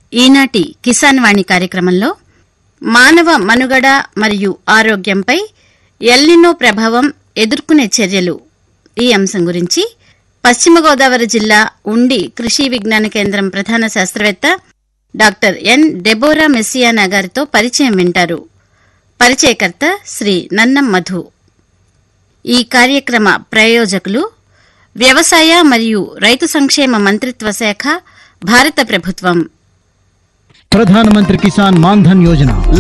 ఈనాటి కిసాన్ వాణి కార్యక్రమంలో మానవ మనుగడ మరియు ఆరోగ్యంపై ఎల్నినో ప్రభావం ఎదుర్కొనే చర్యలు ఈ అంశం గురించి పశ్చిమ గోదావరి జిల్లా ఉండి కృషి విజ్ఞాన కేంద్రం ప్రధాన శాస్త్రవేత్త డాక్టర్ ఎన్ డెబోరా మెస్సియానా గారితో పరిచయం వింటారు పరిచయకర్త శ్రీ నన్నం మధు ఈ కార్యక్రమ ప్రయోజకులు వ్యవసాయ మరియు రైతు సంక్షేమ మంత్రిత్వ శాఖ భారత ప్రభుత్వం ప్రధానమంత్రి కిసాన్ మాన్ధన్ యోజన